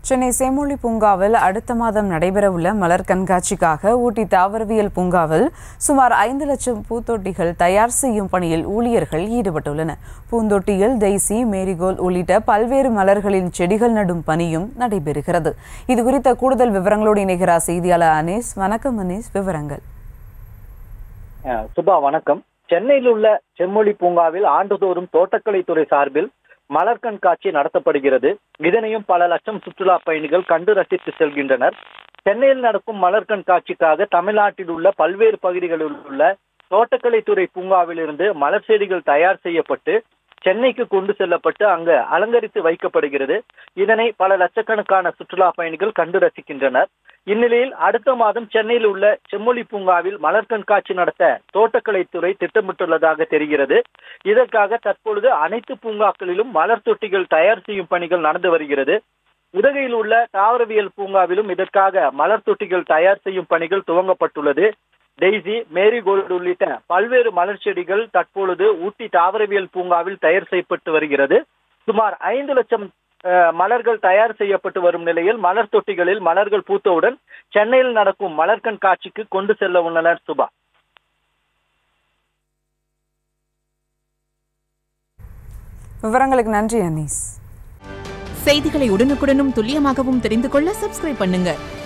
சென்னை சேமொழி பூங்காவில் அடுத்த மாதம் நடைபெறவுள்ள மலர் கண்காட்சிக்காக ஊட்டி தாவரவியல் பூங்காவில் சுமார் ஐந்து லட்சம் பூத்தொட்டிகள் தயார் செய்யும் பணியில் ஊழியர்கள் ஈடுபட்டுள்ளனர் பூந்தொட்டியில் டெய்சி மேரிகோல் உள்ளிட்ட பல்வேறு மலர்களின் செடிகள் நடும் பணியும் நடைபெறுகிறது இதுகுறித்த கூடுதல் விவரங்களோடு இணைகிறார் செய்தியாளர் அனீஸ் வணக்கம் அனீஸ் விவரங்கள் அஹ் சுபா வணக்கம் சென்னையில் உள்ள செம்மொழி பூங்காவில் ஆண்டுதோறும் தோட்டக்கலைத்துறை சார்பில் மலர் கண்காட்சி நடத்தப்படுகிறது இதனையும் பல லட்சம் சுற்றுலா பயணிகள் கண்டு ரசித்து செல்கின்றனர் சென்னையில் நடக்கும் மலர் கண்காட்சிக்காக தமிழ்நாட்டில் உள்ள பல்வேறு பகுதிகளில் உள்ள தோட்டக்கலைத்துறை பூங்காவிலிருந்து மலர் செடிகள் தயார் செய்யப்பட்டு சென்னைக்கு கொண்டு செல்லப்பட்டு அங்கு அலங்கரித்து வைக்கப்படுகிறது இதனை பல லட்சக்கணக்கான சுற்றுலா பயணிகள் கண்டு ரசிக்கின்றனர் இந்நிலையில் அடுத்த மாதம் சென்னையில் உள்ள செம்மொழி பூங்காவில் மலர் கண்காட்சி நடத்த தோட்டக்கலைத்துறை திட்டமிட்டுள்ளதாக தெரிகிறது இதற்காக தற்பொழுது அனைத்து பூங்காக்களிலும் மலர் தொட்டிகள் தயார் செய்யும் பணிகள் நடந்து வருகிறது உதகையில் உள்ள தாவரவியல் பூங்காவிலும் இதற்காக மலர் தொட்டிகள் தயார் செய்யும் பணிகள் துவங்கப்பட்டுள்ளது டெய்சி மேரிகோல்டு உள்ளிட்ட பல்வேறு மலர் செடிகள் தற்பொழுது ஊட்டி தாவரவியல் பூங்காவில் தயார் செய்யப்பட்டு வருகிறது சுமார் ஐந்து லட்சம் அஹ், மலர்கள் தயார் செய்யப்பட்டு வரும் நிலையில் மலர் தொட்டிகளில் மலர்கள் பூத்தவுடன் சென்னையில் நடக்கும் மலர் கண்காட்சிக்கு கொண்டு செல்ல உள்ளனர் சுபா விவரங்களுக்கு நன்றி அனீஸ் செய்திகளை உடனுக்குடனும் துல்லியமாகவும் தெரிந்து கொள்ள சப்ஸ்கிரைப் பண்ணுங்க